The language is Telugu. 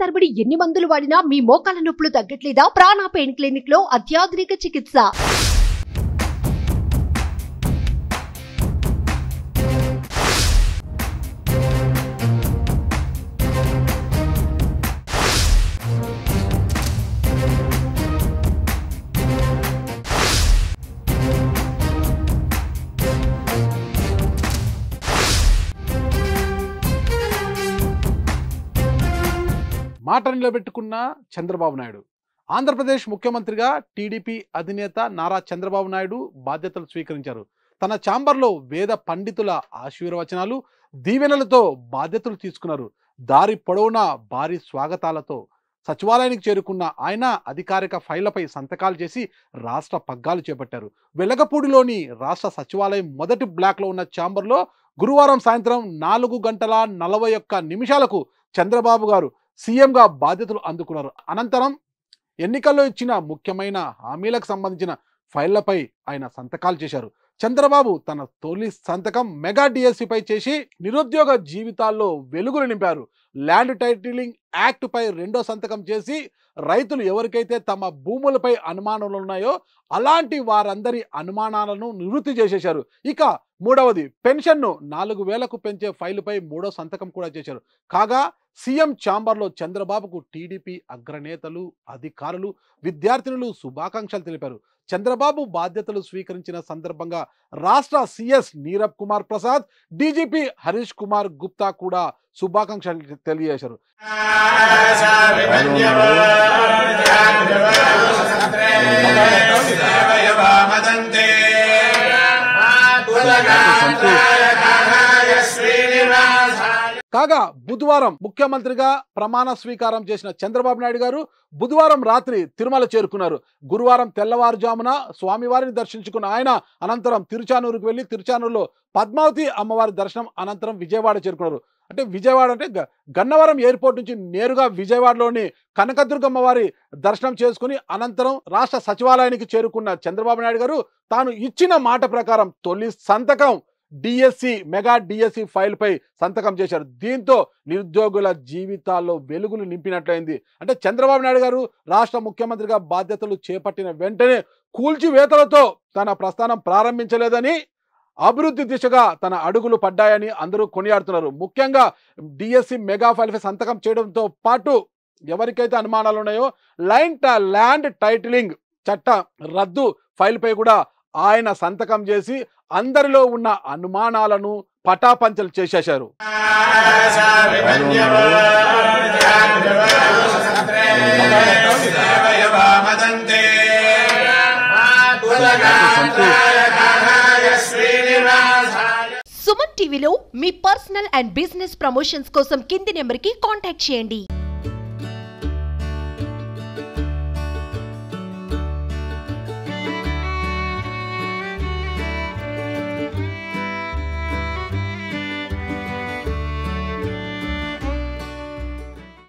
తరబడి ఎన్ని మందులు వాడినా మీ మోకాల నొప్పులు తగ్గట్లేదా ప్రాణ పెయిన్ క్లినిక్ లో అత్యాధునిక చికిత్స మాట నిలబెట్టుకున్న చంద్రబాబు నాయుడు ఆంధ్రప్రదేశ్ ముఖ్యమంత్రిగా టీడీపీ అధినేత నారా చంద్రబాబు నాయుడు బాధ్యతలు స్వీకరించారు తన ఛాంబర్లో వేద పండితుల ఆశీర్వచనాలు దీవెనలతో బాధ్యతలు తీసుకున్నారు దారి పొడవునా భారీ స్వాగతాలతో సచివాలయానికి చేరుకున్న ఆయన అధికారిక ఫైళ్లపై సంతకాలు చేసి రాష్ట్ర పగ్గాలు చేపట్టారు వెలగపూడిలోని రాష్ట్ర సచివాలయం మొదటి బ్లాక్లో ఉన్న ఛాంబర్లో గురువారం సాయంత్రం నాలుగు గంటల నలభై ఒక్క నిమిషాలకు చంద్రబాబు గారు సీఎంగా బాధ్యతలు అందుకున్నారు అనంతరం ఎన్నికల్లో ఇచ్చిన ముఖ్యమైన హామీలకు సంబంధించిన ఫైళ్లపై ఆయన సంతకాలు చేశారు చంద్రబాబు తన తొలి సంతకం మెగా డిఎస్సిపై చేసి నిరుద్యోగ జీవితాల్లో వెలుగులు నింపారు ల్యాండ్ టైటిలింగ్ యాక్ట్ పై రెండో సంతకం చేసి రైతులు ఎవరికైతే తమ భూములపై అనుమానాలు ఉన్నాయో అలాంటి వారందరి అనుమానాలను నివృత్తి చేసేశారు ఇక మూడవది పెన్షన్ను నాలుగు వేలకు పెంచే ఫైలుపై మూడో సంతకం కూడా చేశారు కాగా సీఎం ఛాంబర్లో చంద్రబాబుకు టీడీపీ అగ్రనేతలు అధికారులు విద్యార్థినులు శుభాకాంక్షలు తెలిపారు చంద్రబాబు బాధ్యతలు స్వీకరించిన సందర్భంగా రాష్ట్ర సిఎస్ నీరబ్ కుమార్ ప్రసాద్ డీజీపీ హరీష్ కుమార్ గుప్తా కూడా శుభాకాంక్షలు తెలియజేశారు కాగా బుధవారం ముఖ్యమంత్రిగా ప్రమాణ స్వీకారం చేసిన చంద్రబాబు నాయుడు గారు బుధవారం రాత్రి తిరుమల చేరుకున్నారు గురువారం తెల్లవారుజామున స్వామివారిని దర్శించుకున్న ఆయన అనంతరం తిరుచానూరుకు వెళ్ళి తిరుచానూరులో పద్మావతి అమ్మవారి దర్శనం అనంతరం విజయవాడ చేరుకున్నారు అంటే విజయవాడ అంటే గ- గన్నవరం ఎయిర్పోర్ట్ నుంచి నేరుగా విజయవాడలోని కనకదుర్గమ్మ వారి దర్శనం చేసుకుని అనంతరం రాష్ట్ర సచివాలయానికి చేరుకున్న చంద్రబాబు నాయుడు గారు తాను ఇచ్చిన మాట ప్రకారం తొలి సంతకం డిఎస్సి మెగా డిఎస్సి ఫైల్ పై సంతకం చేశారు దీంతో నిరుద్యోగుల జీవితాల్లో వెలుగులు నింపినట్లయింది అంటే చంద్రబాబు నాయుడు గారు రాష్ట్ర ముఖ్యమంత్రిగా బాధ్యతలు చేపట్టిన వెంటనే కూల్చివేతలతో తన ప్రస్థానం ప్రారంభించలేదని అభివృద్ధి దిశగా తన అడుగులు పడ్డాయని అందరూ కొనియాడుతున్నారు ముఖ్యంగా డిఎస్సి మెగా ఫైల్ పై సంతకం చేయడంతో పాటు ఎవరికైతే అనుమానాలు ఉన్నాయో లైన్ ట- ల్యాండ్ టైటిలింగ్ చట్ట రద్దు ఫైల్ పై కూడా ఆయన సంతకం చేసి అందరిలో ఉన్న అనుమానాలను పటాపంచలు చేసేశారు సుమన్ టీవీలో మీ పర్సనల్ అండ్ బిజినెస్ ప్రమోషన్స్ కోసం కింది నెంబర్ కి కాంటాక్ట్ చేయండి